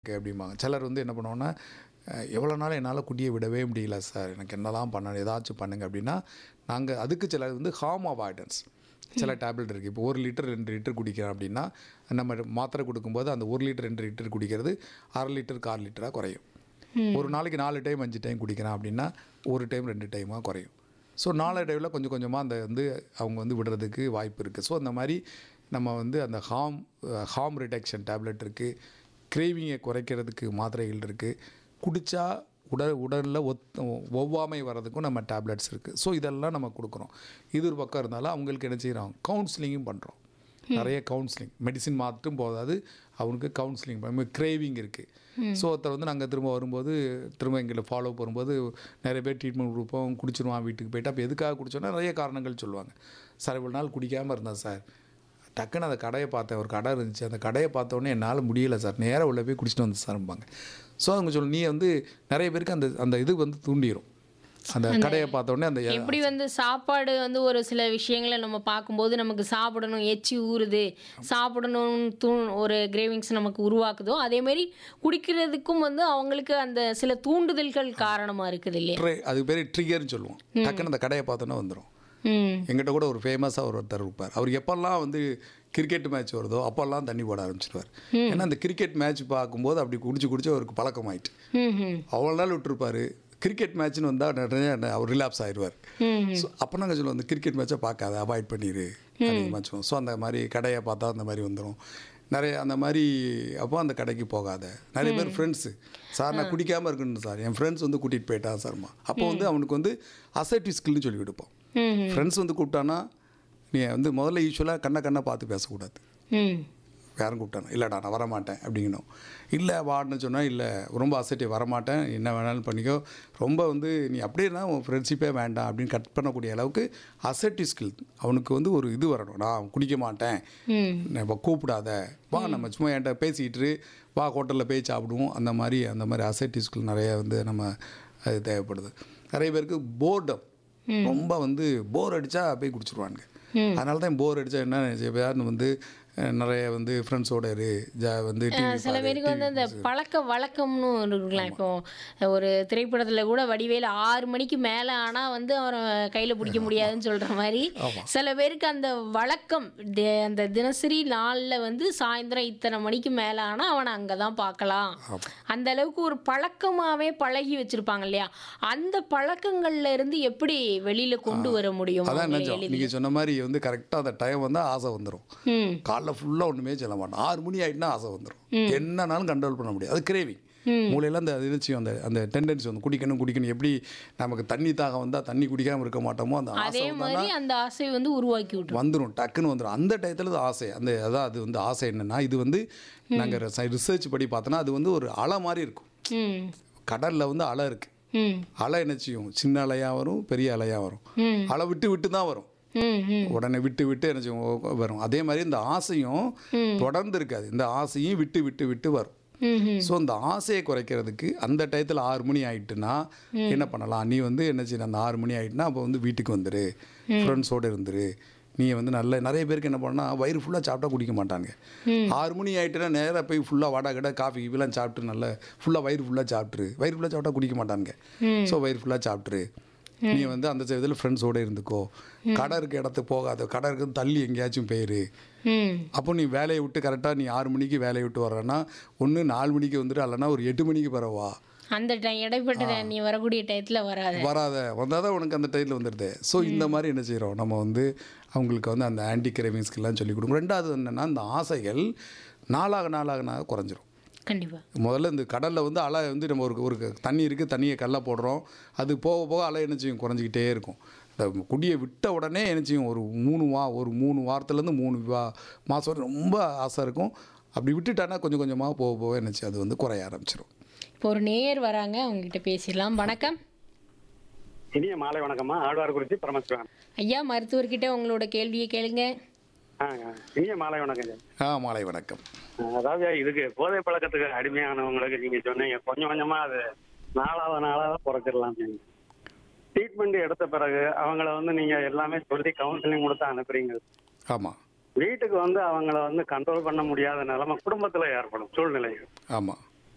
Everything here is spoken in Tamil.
இருக்கு அப்படிம்பாங்க சிலர் வந்து என்ன பண்ணுவோன்னா எவ்வளோ நாள் என்னால் குடியை விடவே முடியல சார் எனக்கு என்னலாம் பண்ணணும் ஏதாச்சும் பண்ணுங்க அப்படின்னா நாங்கள் அதுக்கு சிலர் வந்து ஹார்ம் அவாய்டன்ஸ் சில டேப்லெட் இருக்குது இப்போ ஒரு லிட்டர் ரெண்டு லிட்டர் குடிக்கிறோம் அப்படின்னா நம்ம மாத்திரை கொடுக்கும்போது அந்த ஒரு லிட்டர் ரெண்டு லிட்டர் குடிக்கிறது அரை லிட்டருக்கு ஆறு லிட்டராக குறையும் ஒரு நாளைக்கு நாலு டைம் அஞ்சு டைம் குடிக்கிறேன் அப்படின்னா ஒரு டைம் ரெண்டு டைமாக குறையும் ஸோ நாளடைவில் கொஞ்சம் கொஞ்சமாக அந்த வந்து அவங்க வந்து விடுறதுக்கு வாய்ப்பு இருக்குது ஸோ அந்த மாதிரி நம்ம வந்து அந்த ஹார்ம் ஹார்ம் ரிடக்ஷன் டேப்லெட் இருக்குது கிரேவிங்கை குறைக்கிறதுக்கு மாத்திரைகள் இருக்குது குடித்தா உடல் உடலில் ஒத் ஒவ்வாமை வர்றதுக்கும் நம்ம டேப்லெட்ஸ் இருக்குது ஸோ இதெல்லாம் நம்ம கொடுக்குறோம் இது ஒரு பக்கம் இருந்தாலும் அவங்களுக்கு என்ன செய்கிறோம் கவுன்சிலிங்கும் பண்ணுறோம் நிறைய கவுன்சிலிங் மெடிசின் மட்டும் போதாது அவனுக்கு கவுன்சிலிங் பண்ண கிரேவிங் இருக்குது ஸோ ஒருத்தர் வந்து நாங்கள் திரும்ப வரும்போது திரும்ப எங்களை ஃபாலோ வரும்போது நிறைய பேர் ட்ரீட்மெண்ட் கொடுப்போம் குடிச்சிருவான் வீட்டுக்கு போயிட்டு அப்போ எதுக்காக குடிச்சோன்னா நிறைய காரணங்கள் சொல்லுவாங்க சார் இவ்வளோ நாள் குடிக்காமல் இருந்தேன் சார் டக்குன்னு அந்த கடையை பார்த்தேன் ஒரு கடை இருந்துச்சு அந்த கடையை பார்த்தோன்னே என்னால் முடியல சார் நேராக உள்ள போய் குடிச்சிட்டு வந்து சார்பாங்க ஸோ அவங்க சொல்லு நீ வந்து நிறைய பேருக்கு அந்த அந்த இது வந்து தூண்டிடும் அந்த கடையை பார்த்தோன்னே அந்த எப்படி வந்து சாப்பாடு வந்து ஒரு சில விஷயங்களை நம்ம பார்க்கும்போது நமக்கு சாப்பிடணும் எச்சி ஊறுது சாப்பிடணும்னு தூ ஒரு கிரேவிங்ஸ் நமக்கு உருவாக்குதோ அதே மாதிரி குடிக்கிறதுக்கும் வந்து அவங்களுக்கு அந்த சில தூண்டுதல்கள் காரணமா இருக்குது இல்லையா ட்ரை அதுக்கு பேர் ட்ரிகர்னு சொல்லுவோம் டக்குன்னு அந்த கடையை பார்த்தோன்னே வந்துடும் ம் எங்கிட்ட கூட ஒரு ஃபேமஸாக ஒரு ஒருத்தர் இருப்பார் அவர் எப்போல்லாம் வந்து கிரிக்கெட் மேட்ச் வருதோ அப்போல்லாம் தண்ணி போட ஆரம்பிச்சிருவார் ஏன்னா அந்த கிரிக்கெட் மேட்ச் பார்க்கும்போது அப்படி குடிச்சு குடிச்சு அவருக்கு பழக்கமாயிட்டு ம் ம் அவ்வளோ நாள் விட்டுருப்பாரு கிரிக்கெட் மேட்ச்னு வந்தால் நிறைய அவர் ரிலாப்ஸ் ஆயிடுவார் ம் ஸோ அப்போ நாங்கள் சொல்லுவோம் அந்த கிரிக்கெட் மேட்சை பார்க்காத அவாய்ட் பண்ணிடு அதிகமாக சொல்லுவோம் ஸோ அந்த மாதிரி கடையை பார்த்தா அந்த மாதிரி வந்துடும் நிறைய அந்த மாதிரி அப்போ அந்த கடைக்கு போகாத நிறைய பேர் ஃப்ரெண்ட்ஸு சார் நான் குடிக்காமல் இருக்கணும் சார் என் ஃப்ரெண்ட்ஸ் வந்து கூட்டிகிட்டு போயிட்டான் சார்மா அப்போ வந்து அவனுக்கு வந்து அசர்டிவ் ஸ்கில்னு சொல்லி கொடுப்போம் ம் ஃப்ரெண்ட்ஸ் வந்து கூப்பிட்டானா நீ வந்து முதல்ல யூஸ்வலாக கண்ணை கண்ணை பார்த்து பேசக்கூடாது ம் யாரும் கூப்பிட்டானா இல்லைடா நான் வரமாட்டேன் அப்படிங்கணும் இல்லை வான்னு சொன்னால் இல்லை ரொம்ப அசட்டி வரமாட்டேன் என்ன வேணாலும் பண்ணிக்கோ ரொம்ப வந்து நீ அப்படியே இருந்தால் உன் ஃப்ரெண்ட்ஷிப்பே வேண்டாம் அப்படின்னு கட் பண்ணக்கூடிய அளவுக்கு அசட்டி ஸ்கில் அவனுக்கு வந்து ஒரு இது வரணும் நான் குடிக்க மாட்டேன் ம் நம்ம கூப்பிடாத வா நம்ம சும்மா என்கிட்ட பேசிக்கிட்டு வா ஹோட்டலில் போய் சாப்பிடுவோம் அந்த மாதிரி அந்த மாதிரி அசட்டி ஸ்கில் நிறைய வந்து நம்ம அது தேவைப்படுது நிறைய பேருக்கு போர்டம் ரொம்ப வந்து போர் அடித்தா போய் குடிச்சிருவாங்க அதனால தான் போர் அடித்தா என்ன எப்பயாவது வந்து அஹ், நிறைய வந்து ஃப்ரெண்ட்ஸோட இரு ஜா வந்து சில டிவி பேருக்கு வந்து அந்த பழக்க வழக்கம்னு ஒன்று இருக்கலாம் இப்போ ஒரு திரைப்படத்தில் கூட வடிவேல ஆறு மணிக்கு மேலே ஆனால் வந்து அவரை கையில் பிடிக்க முடியாதுன்னு சொல்கிற மாதிரி சில பேருக்கு அந்த வழக்கம் தி- அந்த தினசரி நாளில் வந்து சாயந்தரம் இத்தனை மணிக்கு மேலே ஆனால் அவனை அங்கே தான் பார்க்கலாம் அந்த அளவுக்கு ஒரு பழக்கமாகவே பழகி வச்சுருப்பாங்க இல்லையா அந்த பழக்கங்கள்ல இருந்து எப்படி வெளியில் கொண்டு வர முடியும் அதான் அவங்களை நினைச்சோம் எளிதில்? நீங்கள் சொன்ன மாதிரி வந்து கரெக்டாக அந்த டைம் வந்தால் ஆசை வந்துடும் ம் காலைல ஃபுல்லாக ஒன்றுமே சொல்ல மாட்டோம் ஆறு மணி ஆகிட்டுனா ஆசை வந்துடும் என்னன்னாலும் கண்ட்ரோல் பண்ண முடியாது அது கிரேவிங் மூளையில் அந்த இருந்துச்சு அந்த அந்த டெண்டன்சி வந்து குடிக்கணும் குடிக்கணும் எப்படி நமக்கு தண்ணி தாகம் வந்தால் தண்ணி குடிக்காமல் இருக்க மாட்டோமோ அந்த ஆசை அதே மாதிரி அந்த ஆசை வந்து உருவாக்கி விட்டுரும் வந்துடும் டக்குன்னு வந்துடும் அந்த டயத்தில் அது ஆசை அந்த அதான் அது வந்து ஆசை என்னென்னா இது வந்து நாங்கள் ரிசர்ச் படி பார்த்தோன்னா அது வந்து ஒரு அலை மாதிரி இருக்கும் ம் கடலில் வந்து அலை இருக்குது ம் அலை என்ன செய்யும் சின்ன அலையாக வரும் பெரிய அலையாக வரும் ம் அலை விட்டு விட்டு தான் வரும் ம் ம் உடனே விட்டு விட்டு என்ன செய்யும் ஓ- வரும் அதே மாதிரி இந்த ஆசையும் தொடர்ந்து இருக்காது இந்த ஆசையும் விட்டு விட்டு விட்டு வரும் ம் ம் ஸோ இந்த ஆசையை குறைக்கிறதுக்கு அந்த டயத்தில் ஆறு மணி ஆயிட்டுனா என்ன பண்ணலாம் நீ வந்து என்ன செய்யணும் அந்த ஆறு மணி ஆயிட்டுனா அப்போ வந்து வீட்டுக்கு வந்துரு ஃப்ரெண்ட்ஸோடு இருந்துரு நீ வந்து நல்ல நிறைய பேருக்கு என்ன பண்ணா வயிறு ஃபுல்லாக சாப்பிட்டா குடிக்க மாட்டாங்க ஆறு மணி ஆயிட்டுனா நேராக போய் ஃபுல்லாக வடை கடை காஃபி கீஃபிலாம் சாப்பிட்டு நல்லா ஃபுல்லாக வயிறு ஃபுல்லாக சாப்பிட்ரு வயிறு ஃபுல்லாக சாப்பிட்டா குடிக்க மாட்டாங்க ஸோ வயிறு ஃபுல்லாக சாப்பிட்ரு நீ வந்து அந்த இதில் ஃப்ரெண்ட்ஸோடு இருந்துக்கோ கடை இருக்க இடத்துக்கு போகாத கடை இருக்கிறது தள்ளி எங்கேயாச்சும் போயிரு ம் அப்போ நீ வேலையை விட்டு கரெக்டாக நீ ஆறு மணிக்கு வேலையை விட்டு வர்றேன்னா ஒன்று நாலு மணிக்கு வந்துட்டு இல்லைன்னா ஒரு எட்டு மணிக்கு பரவா அந்த டைம் இடைப்பட்ட time நீ வரக்கூடிய டயத்தில் வராது வராத வந்தால் தான் உனக்கு அந்த டைத்தில் வந்துடுது ஸோ இந்த மாதிரி என்ன செய்கிறோம் நம்ம வந்து அவங்களுக்கு வந்து அந்த ஆன்டி கிரேவிங்ஸ்க்கெல்லாம் சொல்லிக் கொடுக்கணும் ரெண்டாவது என்னென்னா இந்த ஆசைகள் நாளாக நாளாக நாளாக குறைஞ்சிரும் கண்டிப்பா முதல்ல இந்த கடலில் வந்து அலை வந்து நம்ம ஒரு ஒரு தண்ணி இருக்குது தண்ணியை கல்ல போடுறோம் அது போக போக அலை என்ன செய்யும் குறைஞ்சிக்கிட்டே இருக்கும் இந்த குடியை விட்ட உடனே என்ன செய்யும் ஒரு மூணு வா ஒரு மூணு வாரத்துலேருந்து மூணு வா மாதம் வரை ரொம்ப ஆசை இருக்கும் அப்படி விட்டுட்டானா கொஞ்சம் கொஞ்சமாக போக போக என்ன செய்யும் அது வந்து குறைய ஆரம்பிச்சிடும் இப்போ ஒரு நேயர் வராங்க அவங்க கிட்ட பேசிடலாம் வணக்கம் இனிய மாலை வணக்கம்மா ஆழ்வார் குறிச்சி பரமசிவன் ஐயா மருத்துவர்கிட்ட உங்களோட கேள்வியை கேளுங்க ஆ ஆ. இனிய மாலை வணக்கங்க ஆ மாலை வணக்கம் ஆ, அதாவது இதுக்கு போதை பழக்கத்துக்கு அடிமையானவங்களுக்கு நீங்க சொன்னீங்க கொஞ்சம் கொஞ்சமா அது நாளாக நாளாக குறைச்சிடலாம் ட்ரீட்மெண்ட் எடுத்த பிறகு அவங்கள வந்து நீங்க எல்லாமே சொல்லி கவுன்சிலிங் கொடுத்து அனுப்புறீங்க ஆமாம் வீட்டுக்கு வந்து அவங்கள வந்து கண்ட்ரோல் பண்ண முடியாத நிலைமை குடும்பத்துல ஏற்படும் சூழ்நிலைகள் ஆமாம்